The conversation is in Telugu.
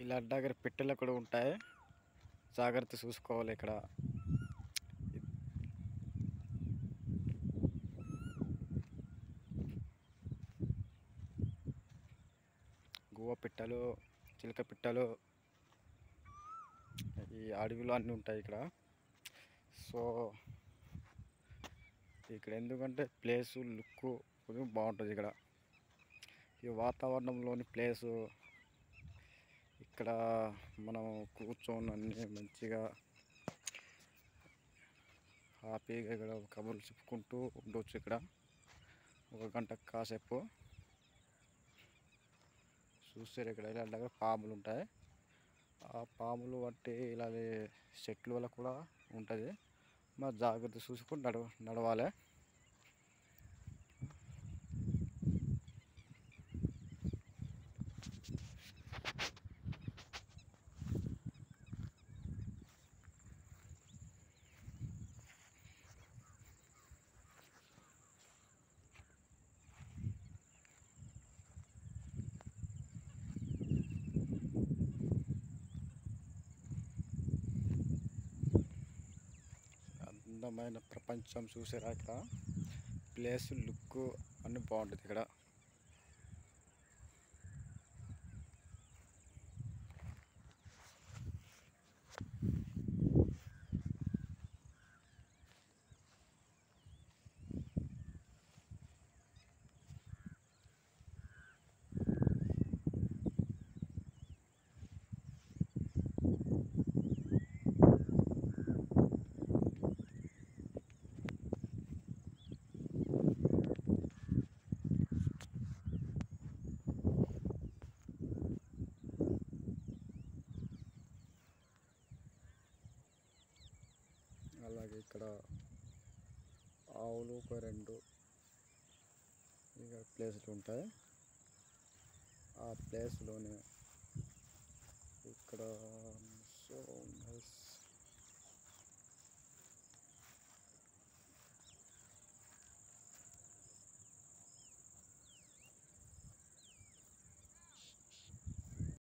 ఇలా దగ్గర పెట్టెలు కూడా ఉంటాయి జాగ్రత్త చూసుకోవాలి ఇక్కడ గువ్వ పిట్టలు చిలక పిట్టలు ఈ అడవిలో అన్నీ ఉంటాయి ఇక్కడ సో ఇక్కడ ఎందుకంటే ప్లేసు లుక్ కొంచెం బాగుంటుంది ఇక్కడ ఈ వాతావరణంలోని ప్లేసు ఇక్కడ మనం కూర్చొని అన్ని మంచిగా హ్యాపీగా ఇక్కడ కబుర్లు చెప్పుకుంటూ ఉండొచ్చు ఇక్కడ ఒక గంట కాసేపు చూస్తారు ఇక్కడ ఇలా దగ్గర పాములు ఉంటాయి ఆ పాములు బట్టి ఇలా చెట్లు వల్ల కూడా ఉంటుంది మరి జాగ్రత్త చూసుకొని నడవ నడవాలి అందమైన ప్రపంచం చూసారా ఇక్కడ ప్లేస్ లుక్ అన్ని బాగుంటుంది ఇక్కడ అలాగే ఇక్కడ ఆవులు ఒక రెండు ఇంకా ప్లేసులు ఉంటాయి ఆ ప్లేస్లోనే ఇక్కడ సో నైస్